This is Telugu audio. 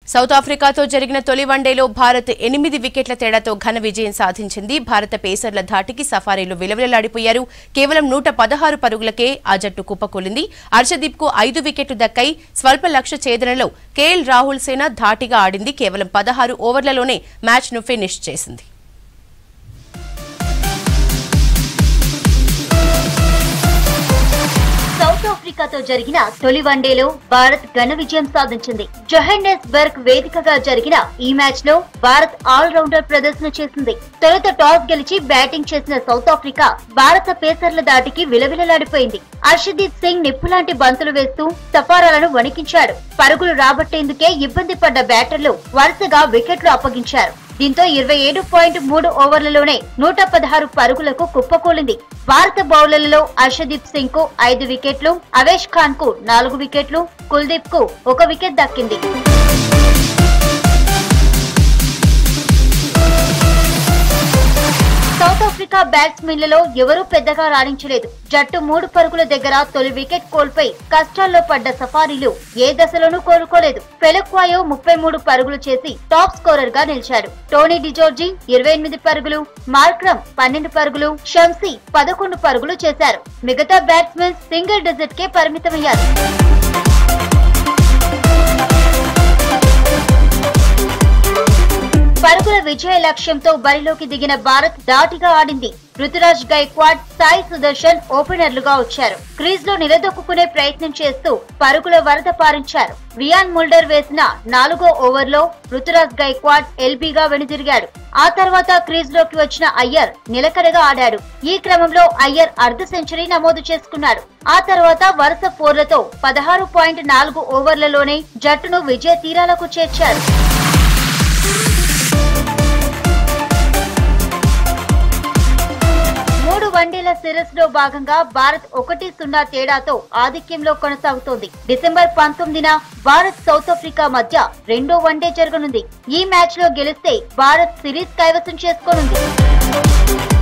సౌత్ ఆఫ్రికాతో జరిగిన తొలి వన్డేలో భారత్ ఎనిమిది వికెట్ల తేడాతో ఘన విజయం సాధించింది భారత పేసర్ల ధాటికి సఫారీలు విలవిలలాడిపోయారు కేవలం నూట పదహారు పరుగులకే ఆ జట్టు కుప్పకూలింది హర్షదీప్ కు ఐదు వికెట్లు దక్కాయి స్వల్ప లక్ష్య ఛేదనలో కేఎల్ రాహుల్ సేన ధాటిగా ఆడింది కేవలం పదహారు ఓవర్లలోనే మ్యాచ్ ను ఫినిష్ చేసింది సౌత్ ఆఫ్రికాతో జరిగిన తొలి వన్డేలో భారత్ ఘన విజయం సాధించింది జొహెన్నెస్బర్గ్ వేదికగా జరిగిన ఈ మ్యాచ్ లో భారత్ ఆల్ రౌండర్ ప్రదర్శన చేసింది తొలుత టాస్ గెలిచి బ్యాటింగ్ చేసిన సౌత్ ఆఫ్రికా భారత పేసర్ల దాటికి విలవిలలాడిపోయింది హర్షదీప్ సింగ్ నిప్పులాంటి బంతులు వేస్తూ సఫారాలను వణికించాడు పరుగులు రాబట్టేందుకే ఇబ్బంది పడ్డ బ్యాటర్లు వరుసగా వికెట్లు అప్పగించారు దీంతో ఇరవై ఏడు పాయింట్ మూడు ఓవర్లలోనే నూట పదహారు పరుగులకు కుప్పకూలింది భారత బౌలర్లలో హర్షదీప్ సింగ్ కు ఐదు వికెట్లు అవేష్ ఖాన్ కు నాలుగు వికెట్లు కుల్దీప్ కు ఒక వికెట్ దక్కింది సౌత్ ఆఫ్రికా బ్యాట్స్మెన్లలో ఎవరూ పెద్దగా రాణించలేదు జట్టు మూడు పరుగుల దగ్గర తొలి వికెట్ కోల్పోయి కష్టాల్లో పడ్డ సఫారీలు ఏ దశలోనూ కోలుకోలేదు పెలుక్వాయో ముప్పై మూడు పరుగులు చేసి టాప్ స్కోరర్ గా నిలిచాడు టోనీ డిజోర్జీ ఇరవై ఎనిమిది పరుగులు మార్క్రమ్ పన్నెండు పరుగులు షంసీ పదకొండు పరుగులు చేశారు మిగతా బ్యాట్స్మెన్ సింగిల్ డిజిట్ కే పరిమితమయ్యారు పరుగుల విజయ లక్ష్యంతో బరిలోకి దిగిన భారత్ దాటిగా ఆడింది రుతురాజ్ గైక్వాడ్ సాయి సుదర్శన్ ఓపెనర్లుగా వచ్చారు క్రీజ్ లో నిలదొక్కునే ప్రయత్నం చేస్తూ పరుగుల వరద పారించారు రియాన్ ముల్డర్ వేసిన నాలుగో ఓవర్లో రుతురాజ్ గైక్వాడ్ ఎల్బీగా వెనుదిరిగాడు ఆ తర్వాత క్రీజ్ లోకి వచ్చిన అయ్యర్ నిలకడగా ఆడాడు ఈ క్రమంలో అయ్యర్ అర్ధ సెంచరీ నమోదు చేసుకున్నాడు ఆ తర్వాత వరుస ఫోర్లతో పదహారు పాయింట్ నాలుగు ఓవర్లలోనే జట్టును విజయ తీరాలకు చేర్చారు మూడు వన్డేల సిరీస్ లో భాగంగా భారత్ ఒకటి సున్నా తేడాతో ఆధిక్యంలో కొనసాగుతోంది డిసెంబర్ పంతొమ్మిదిన భారత్ సౌత్ ఆఫ్రికా మధ్య రెండో వన్డే జరగనుంది ఈ మ్యాచ్ లో గెలిస్తే భారత్ సిరీస్ కైవసం చేసుకోనుంది